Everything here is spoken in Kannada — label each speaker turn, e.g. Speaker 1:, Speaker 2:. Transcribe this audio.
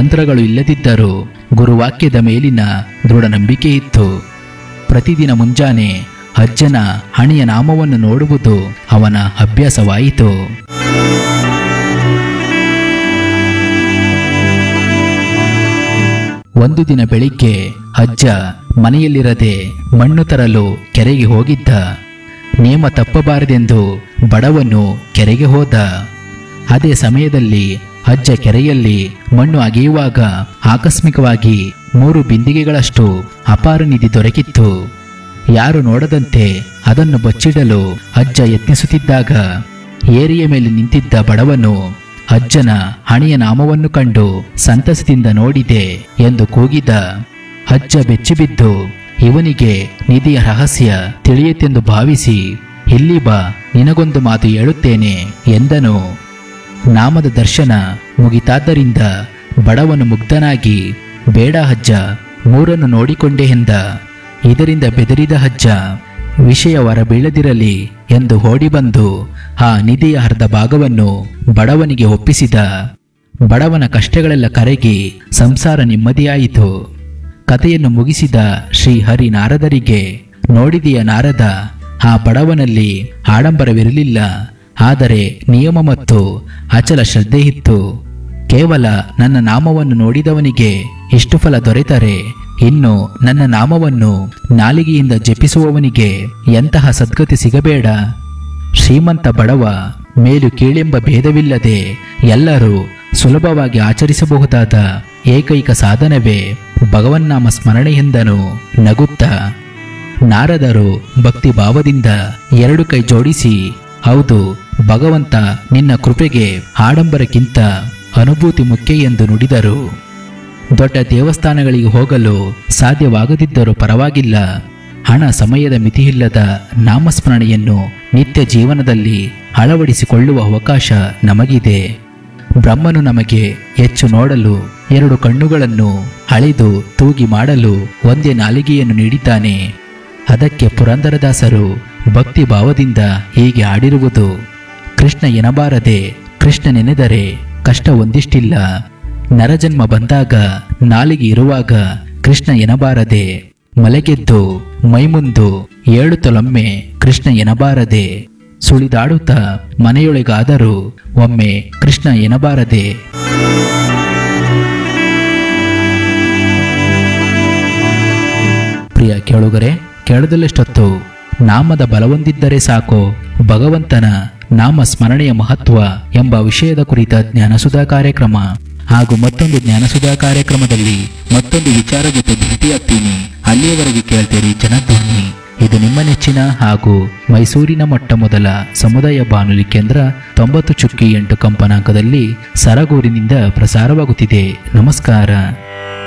Speaker 1: ತಂತ್ರಗಳು ಇಲ್ಲದಿದ್ದರೂ ಗುರುವಾಕ್ಯದ ಮೇಲಿನ ದೃಢ ನಂಬಿಕೆ ಇತ್ತು ಪ್ರತಿದಿನ ಮುಂಜಾನೆ ಅಜ್ಜನ ಹಣೆಯ ನಾಮವನ್ನು ನೋಡುವುದು ಅವನ ಅಭ್ಯಾಸವಾಯಿತು ಒಂದು ದಿನ ಬೆಳಿಗ್ಗೆ ಅಜ್ಜ ಮನೆಯಲ್ಲಿರದೆ ಮಣ್ಣು ತರಲು ಕೆರೆಗೆ ಹೋಗಿದ್ದ ನೇಮ ತಪ್ಪಬಾರದೆಂದು ಬಡವನು ಕೆರೆಗೆ ಹೋದ ಅದೇ ಸಮಯದಲ್ಲಿ ಅಜ್ಜ ಕೆರೆಯಲ್ಲಿ ಮಣ್ಣು ಅಗೆಯುವಾಗ ಆಕಸ್ಮಿಕವಾಗಿ ಮೂರು ಬಿಂದಿಗೆಗಳಷ್ಟು ಅಪಾರ ನಿಧಿ ದೊರಕಿತ್ತು ಯಾರು ನೋಡದಂತೆ ಅದನ್ನು ಬಚ್ಚಿಡಲು ಅಜ್ಜ ಯತ್ನಿಸುತ್ತಿದ್ದಾಗ ಏರಿಯ ಮೇಲೆ ನಿಂತಿದ್ದ ಬಡವನು ಅಜ್ಜನ ಹಣೆಯ ನಾಮವನ್ನು ಕಂಡು ಸಂತಸದಿಂದ ನೋಡಿದೆ ಎಂದು ಕೂಗಿದ ಅಜ್ಜ ಬೆಚ್ಚಿಬಿದ್ದು ಇವನಿಗೆ ನಿಧಿಯ ರಹಸ್ಯ ತಿಳಿಯುತ್ತೆಂದು ಭಾವಿಸಿ ಇಲ್ಲಿ ಬಾ ನಿನಗೊಂದು ಮಾತು ಹೇಳುತ್ತೇನೆ ಎಂದನು ನಾಮದ ದರ್ಶನ ಮುಗಿತಾದ್ದರಿಂದ ಬಡವನು ಮುಗ್ಧನಾಗಿ ಬೇಡ ಅಜ್ಜ ಮೂರನ್ನು ನೋಡಿಕೊಂಡೆ ಎಂದ ಇದರಿಂದ ಬೆದರಿದ ಅಜ್ಜ ವಿಷಯ ಹೊರಬೀಳದಿರಲಿ ಎಂದು ಓಡಿ ಬಂದು ಆ ನಿಧಿಯ ಅರ್ಧ ಭಾಗವನ್ನು ಬಡವನಿಗೆ ಒಪ್ಪಿಸಿದ ಬಡವನ ಕಷ್ಟಗಳೆಲ್ಲ ಕರಗಿ ಸಂಸಾರ ನೆಮ್ಮದಿಯಾಯಿತು ಕಥೆಯನ್ನು ಮುಗಿಸಿದ ಶ್ರೀ ಹರಿ ನಾರದರಿಗೆ ನೋಡಿದೆಯ ನಾರದ ಆ ಬಡವನಲ್ಲಿ ಆಡಂಬರವಿರಲಿಲ್ಲ ಆದರೆ ನಿಯಮ ಮತ್ತು ಅಚಲ ಶ್ರದ್ಧೆ ಇತ್ತು ಕೇವಲ ನನ್ನ ನಾಮವನ್ನು ನೋಡಿದವನಿಗೆ ಇಷ್ಟು ಫಲ ದೊರೆತರೆ ಇನ್ನು ನನ್ನ ನಾಮವನ್ನು ನಾಲಿಗೆಯಿಂದ ಜಪಿಸುವವನಿಗೆ ಎಂತಹ ಸದ್ಗತಿ ಸಿಗಬೇಡ ಶ್ರೀಮಂತ ಬಡವ ಮೇಲು ಕೀಳೆಂಬ ಭೇದವಿಲ್ಲದೆ ಎಲ್ಲರೂ ಸುಲಭವಾಗಿ ಆಚರಿಸಬಹುದಾದ ಏಕೈಕ ಸಾಧನವೇ ಭಗವನ್ನಾಮ ಸ್ಮರಣೆ ಎಂದನು ನಗುತ್ತಾ ನಾರದರು ಭಕ್ತಿ ಭಾವದಿಂದ ಎರಡು ಕೈ ಜೋಡಿಸಿ ಹೌದು ಭಗವಂತ ನಿನ್ನ ಕೃಪೆಗೆ ಆಡಂಬರಕ್ಕಿಂತ ಅನುಭೂತಿ ಮುಖ್ಯ ಎಂದು ನುಡಿದರು ದೊಡ್ಡ ದೇವಸ್ಥಾನಗಳಿಗೆ ಹೋಗಲು ಸಾಧ್ಯವಾಗದಿದ್ದರೂ ಪರವಾಗಿಲ್ಲ ಹಣ ಸಮಯದ ಮಿತಿಯಿಲ್ಲದ ನಾಮಸ್ಮರಣೆಯನ್ನು ನಿತ್ಯ ಜೀವನದಲ್ಲಿ ಅಳವಡಿಸಿಕೊಳ್ಳುವ ಅವಕಾಶ ನಮಗಿದೆ ಬ್ರಹ್ಮನು ನಮಗೆ ಹೆಚ್ಚು ನೋಡಲು ಎರಡು ಕಣ್ಣುಗಳನ್ನು ಅಳೆದು ತೂಗಿ ಮಾಡಲು ಒಂದೇ ನಾಲಿಗೆಯನ್ನು ನೀಡಿದ್ದಾನೆ ಅದಕ್ಕೆ ಪುರಂದರದಾಸರು ಭಕ್ತಿ ಭಾವದಿಂದ ಹೀಗೆ ಆಡಿರುವುದು ಕೃಷ್ಣ ಎನಬಾರದೆ ಕೃಷ್ಣ ನೆನೆದರೆ ಕಷ್ಟ ಒಂದಿಷ್ಟಿಲ್ಲ ನರಜನ್ಮ ಬಂದಾಗ ನಾಲಿಗೆ ಇರುವಾಗ ಕೃಷ್ಣ ಎನಬಾರದೆ ಮಲೆಗೆದ್ದು ಮೈಮುಂದು ಏಳುತ್ತಲೊಮ್ಮೆ ಕೃಷ್ಣ ಎನಬಾರದೆ ಸುಳಿದಾಡುತ್ತಾ ಮನೆಯೊಳಗಾದರೂ ಒಮ್ಮೆ ಕೃಷ್ಣ ಎನಬಾರದೆ ಪ್ರಿಯ ಕೇಳುಗರೆ ಕೇಳದಲ್ಲಷ್ಟೊತ್ತು ನಾಮದ ಬಲವೊಂದಿದ್ದರೆ ಸಾಕು ಭಗವಂತನ ನಾಮ ಸ್ಮರಣೆಯ ಮಹತ್ವ ಎಂಬ ವಿಷಯದ ಕುರಿತ ಜ್ಞಾನಸುಧಾ ಕಾರ್ಯಕ್ರಮ ಹಾಗೂ ಮತ್ತೊಂದು ಜ್ಞಾನಸುಧಾ ಕಾರ್ಯಕ್ರಮದಲ್ಲಿ ಮತ್ತೊಂದು ವಿಚಾರ ಜೊತೆ ಭೇಟಿಯಾಗ್ತೀನಿ ಅಲ್ಲಿಯವರೆಗೆ ಕೇಳ್ತೀರಿ ಜನಧ್ವನಿ ಇದು ನಿಮ್ಮ ನೆಚ್ಚಿನ ಹಾಗೂ ಮೈಸೂರಿನ ಮೊಟ್ಟ ಮೊದಲ ಸಮುದಾಯ ಬಾನುಲಿ ಕೇಂದ್ರ ತೊಂಬತ್ತು ಚುಕ್ಕಿ ಎಂಟು ಕಂಪನಾಂಕದಲ್ಲಿ ಸರಗೂರಿನಿಂದ ಪ್ರಸಾರವಾಗುತ್ತಿದೆ ನಮಸ್ಕಾರ